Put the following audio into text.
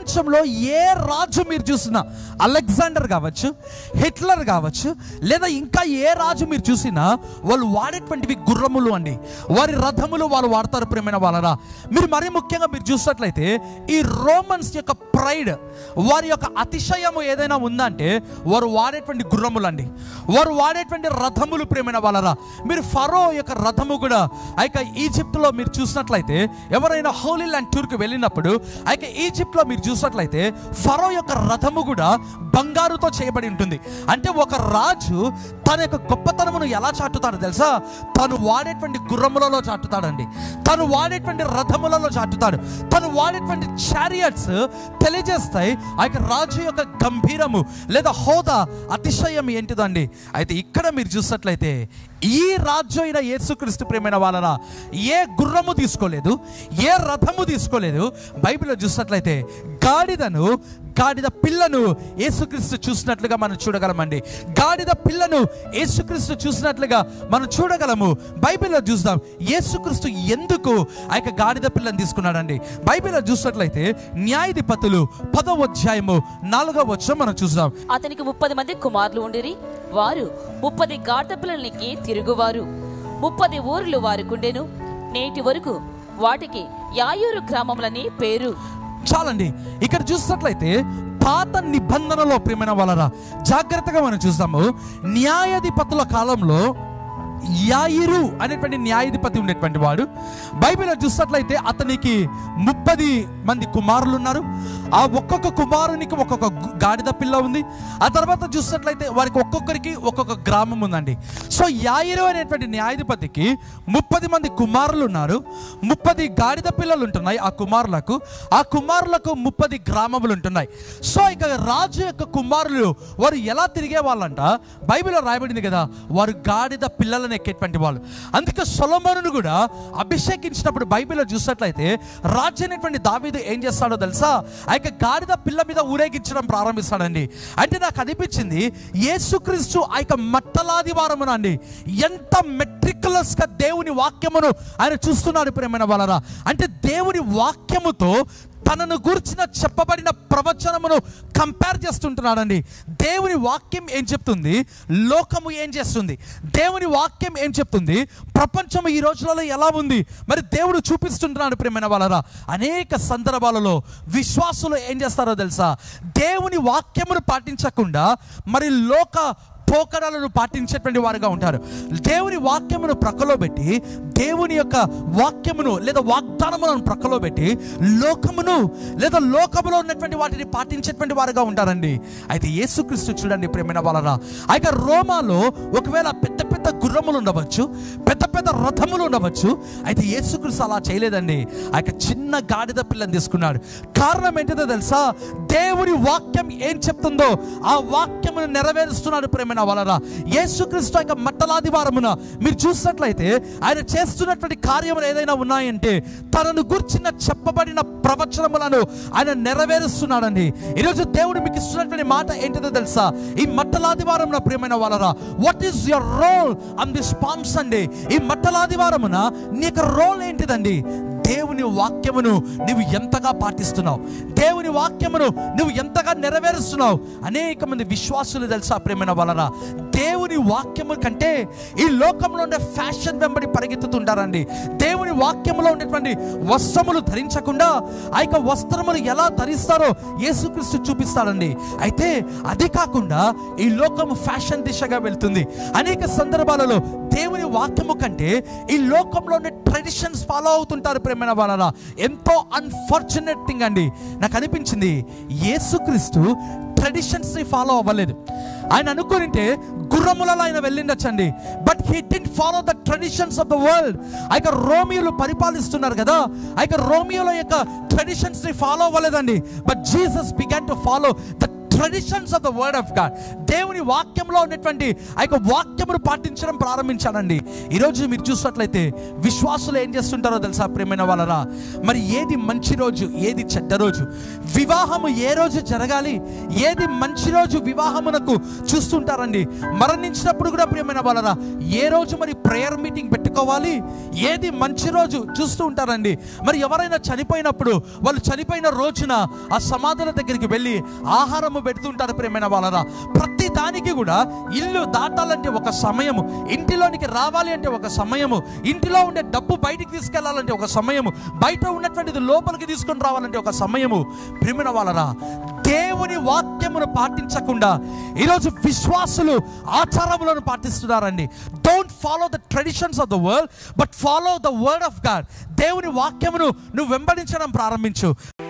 ప్రపంచంలో ఏ రాజు మీరు చూసినా అలెగ్జాండర్ కావచ్చు హిట్లర్ కావచ్చు లేదా ఇంకా ఏ రాజు మీరు చూసినా వాళ్ళు వాడేటువంటివి గుర్రములు అండి వారి రథములు వాళ్ళు వాడతారు ప్రేమైన వాళ్ళరా మీరు మరీ ముఖ్యంగా మీరు చూసినట్లయితే ఈ రోమన్స్ యొక్క ప్రైడ్ వారి యొక్క అతిశయము ఏదైనా ఉందంటే వారు వాడేటువంటి గుర్రములు అండి వారు వాడేటువంటి రథములు ప్రేమైన వాళ్ళరా మీరు ఫరో యొక్క రథము కూడా ఆ యొక్క ఈజిప్ట్లో మీరు చూసినట్లయితే ఎవరైనా హోలీ ల్యాండ్ టూర్కి వెళ్ళినప్పుడు ఆ యొక్క ఈజిప్ట్లో మీరు చూసినట్లయితే ఫరో యొక్క రథము కూడా బంగారుతో చేయబడి ఉంటుంది అంటే ఒక రాజు తన యొక్క గొప్పతనమును ఎలా చాటుతాడు తెలుసా తను వాడేటువంటి గుర్రములలో చాటుతాడండి తను వాడేటువంటి రథములలో చాటుతాడు తను వాడేటువంటి చారియట్స్ తెలియజేస్తాయి ఆ యొక్క రాజు యొక్క గంభీరము లేదా హోదా అతిశయం ఏంటిదండి అయితే ఇక్కడ మీరు చూసినట్లయితే ఈ రాజు అయిన యేసుక్రీస్తు ప్రేమైన వాళ్ళరా ఏ గుర్రము తీసుకోలేదు ఏ రథము తీసుకోలేదు బైబిల్లో చూసినట్లయితే గాడిదను గాడిద పిల్లను యేసుక్రీస్తు చూసినట్లుగా మనం చూడగలమండి గాడిద పిల్లను యేసుక్రీస్తు చూసినట్లుగా మనం చూడగలము బైబిల్లో చూద్దాం యేసుక్రీస్తు ఎందుకు ఆ యొక్క గాడిద పిల్లని తీసుకున్నాడండి బైబిల్లో చూసినట్లయితే న్యాయాధిపతులు పదవ అధ్యాయము నాలుగవ వచ్చం మనం చూద్దాం అతనికి ముప్పది మంది కుమారులు ఉండిరి వారు ముప్పది గాడిద పిల్లలకి తిరుగువారు ముప్పది ఊర్లు వారికుండెను నేటి వరకు వాటికి యాయూరు గ్రామములని పేరు చాలండి ఇక్కడ చూసినట్లయితే పాత నిబంధనలో ప్రియమైన వాళ్ళరా జాగ్రత్తగా మనం చూస్తాము న్యాయాధిపతుల కాలంలో యాయిరు అనేటువంటి న్యాయాధిపతి ఉండేటువంటి వాడు బైబిల్లో చూసినట్లయితే అతనికి ముప్పది మంది కుమారులు ఉన్నారు ఆ ఒక్కొక్క కుమారునికి ఒక్కొక్క గు- గాడిద పిల్ల ఉంది ఆ తర్వాత చూసినట్లయితే వారికి ఒక్కొక్కరికి ఒక్కొక్క గ్రామం ఉందండి సో యాయిరు అనేటువంటి న్యాయాధిపతికి ముప్పది మంది కుమారులు ఉన్నారు ముప్పది గాడిద పిల్లలు ఉంటున్నాయి ఆ కుమారులకు ఆ కుమారులకు ముప్పది గ్రామములు ఉంటున్నాయి సో ఇక రాజు యొక్క కుమారులు వారు ఎలా తిరిగే వాళ్ళంట బైబిల్లో రాయబడింది కదా వారు గాడిద పిల్లలను ఎక్కేటువంటి వాళ్ళు అందుకే సొలమోనును కూడా అభిషేకించినప్పుడు బైబిల్లో చూసినట్లయితే రాజు అనేటువంటి దావీదు ఏం చేస్తాడో తెలుసా ఆ యొక్క గాడిద పిల్ల మీద ఊరేగించడం ప్రారంభిస్తాడండి అంటే నాకు అనిపించింది యేసుక్రీస్తు ఆ యొక్క మట్టలాది వారమున అండి ఎంత మెట్రికులస్ గా దేవుని వాక్యమును ఆయన చూస్తున్నాడు ప్రేమైన వాళ్ళరా అంటే దేవుని వాక్యముతో తనను గురించిన చెప్పబడిన ప్రవచనమును కంపేర్ చేస్తుంటున్నాడండి దేవుని వాక్యం ఏం చెప్తుంది లోకము ఏం చేస్తుంది దేవుని వాక్యం ఏం చెప్తుంది ప్రపంచం ఈ రోజులలో ఎలా ఉంది మరి దేవుడు చూపిస్తుంటున్నాడు ప్రేమైన వాళ్ళరా అనేక సందర్భాలలో విశ్వాసులు ఏం చేస్తారో తెలుసా దేవుని వాక్యమును పాటించకుండా మరి లోక పోకడలను పాటించేటువంటి వారుగా ఉంటారు దేవుని వాక్యమును ప్రక్కలో పెట్టి దేవుని యొక్క వాక్యమును లేదా వాగ్దానములను ప్రక్కలో పెట్టి లోకమును లేదా లోకములో ఉన్నటువంటి వాటిని పాటించేటువంటి వారుగా ఉంటారండి అయితే యేసుక్రీస్తు చూడండి ప్రేమైన వాళ్ళరా ఆ యొక్క రోమాలో ఒకవేళ పెద్ద పెద్ద గుర్రములు ఉండవచ్చు పెద్ద పెద్ద రథములు ఉండవచ్చు అయితే యేసుక్రీస్తు అలా చేయలేదండి ఆ యొక్క చిన్న గాడిద పిల్లని తీసుకున్నాడు కారణం ఏంటిదో తెలుసా దేవుని వాక్యం ఏం చెప్తుందో ఆ వాక్యమును నెరవేరుస్తున్నాడు ప్రేమైన వాళ్ళరా యేసుక్రీస్తు యొక్క మట్టలాది వారమున మీరు చూసినట్లయితే ఆయన చేస్తున్నటువంటి కార్యములు ఏదైనా ఉన్నాయంటే తనను గుర్చిన చెప్పబడిన ప్రవచనములను ఆయన నెరవేరుస్తున్నాడండి ఈరోజు దేవుడు మీకు ఇస్తున్నటువంటి మాట ఏంటిదో తెలుసా ఈ మట్టలాది వారమున ప్రియమైన వాళ్ళరా what is your role on this palm Sunday ఈ మట్టలాది వారమున నీ యొక్క రోల్ ఏంటిదండి దేవుని వాక్యమును నువ్వు ఎంతగా పాటిస్తున్నావు దేవుని వాక్యమును నువ్వు ఎంతగా నెరవేరుస్తున్నావు అనేక మంది విశ్వాసులు తెలుసా ప్రేమైన వలన దేవుని వాక్యము కంటే ఈ లోకంలో ఉండే ఫ్యాషన్ వెంబడి పరిగెత్తుతుంటారండి దేవుని వాక్యములో ఉండేటువంటి వస్త్రములు ధరించకుండా ఆ యొక్క వస్త్రములు ఎలా ధరిస్తారో యేసుక్రీస్తు చూపిస్తాడండి అయితే అది కాకుండా ఈ లోకము ఫ్యాషన్ దిశగా వెళ్తుంది అనేక సందర్భాలలో దేవుని వాక్యము కంటే ఈ లోకంలో ఉండే ట్రెడిషన్స్ ఫాలో అవుతుంటారు ప్రేమైన వాళ్ళ ఎంతో అన్ఫార్చునేట్ థింగ్ అండి నాకు అనిపించింది యేసుక్రీస్తు ట్రెడిషన్స్ ని ఫాలో అవ్వలేదు ఆయన అనుకుంటే గుర్రములలో ఆయన వెళ్ళిండొచ్చండి but he didn't follow the traditions of the world ఆ యొక్క రోమియోలు పరిపాలిస్తున్నారు కదా ఆ యొక్క రోమియోల యొక్క ట్రెడిషన్స్ ని ఫాలో అవ్వలేదండి but Jesus began to follow the traditions of the word of God దేవుని వాక్యంలో ఉన్నటువంటి ఆ యొక్క వాక్యం వాక్యమును పాటించడం ప్రారంభించానండి ఈరోజు మీరు చూసినట్లయితే విశ్వాసులు ఏం చేస్తుంటారో తెలుసా ప్రేమైన వాళ్ళరా మరి ఏది మంచి రోజు ఏది చెడ్డ రోజు వివాహము ఏ రోజు జరగాలి ఏది మంచి రోజు వివాహమునకు చూస్తుంటారండి మరణించినప్పుడు కూడా ప్రియమైన వాళ్ళరా ఏ రోజు మరి ప్రేయర్ మీటింగ్ పెట్టుకోవాలి ఏది మంచి రోజు చూస్తూ ఉంటారండి మరి ఎవరైనా చనిపోయినప్పుడు వాళ్ళు చనిపోయిన రోజున ఆ సమాధుల దగ్గరికి వెళ్ళి ఆహారము పెడుతుంటారు ప్రియమైన వాళ్ళరా ప్రతి దానికి కూడా ఇల్లు దాటాలంటే ఒక సమయము ఇంటిలోనికి రావాలి అంటే ఒక సమయము ఇంటిలో ఉండే డబ్బు బయటికి తీసుకెళ్లాలంటే ఒక సమయము బయట ఉన్నటువంటిది లోపలికి తీసుకొని రావాలంటే ఒక సమయము ప్రియమైన వాళ్ళరా దేవుని వాక్యమును పాటించకుండా ఈరోజు విశ్వాసులు ఆచారములను పాటిస్తున్నారండి don't follow the traditions of the world but follow the word of God దేవుని వాక్యమును నువ్వు వెంబడించడం ప్రారంభించు